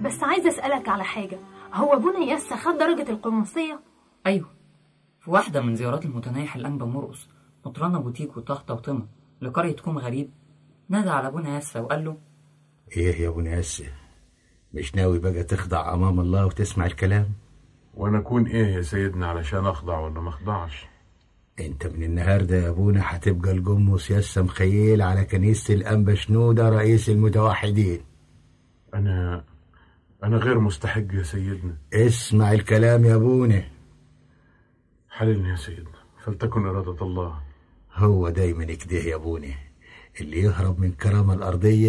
بس عايزة أسألك على حاجة هو أبونا ياسا خد درجة القمصية؟ أيوه في واحدة من زيارات المتنايح الأنبا مرقص مطرانة بوتيك وطهطة وطمة لقرية كوم غريب نادى على أبونا ياسا وقال له ايه يا ابو ناس مش ناوي بقى تخضع امام الله وتسمع الكلام وانا اكون ايه يا سيدنا علشان اخضع ولا ما اخضعش انت من النهارده يا ابونا هتبقى الجمص ياسا مخيل على كنيسه الانبا شنوده رئيس المتوحدين انا انا غير مستحق يا سيدنا اسمع الكلام يا ابونا حللني يا سيدنا فلتكن إرادة الله هو دايما كده يا ابونا اللي يهرب من كرامه الارضيه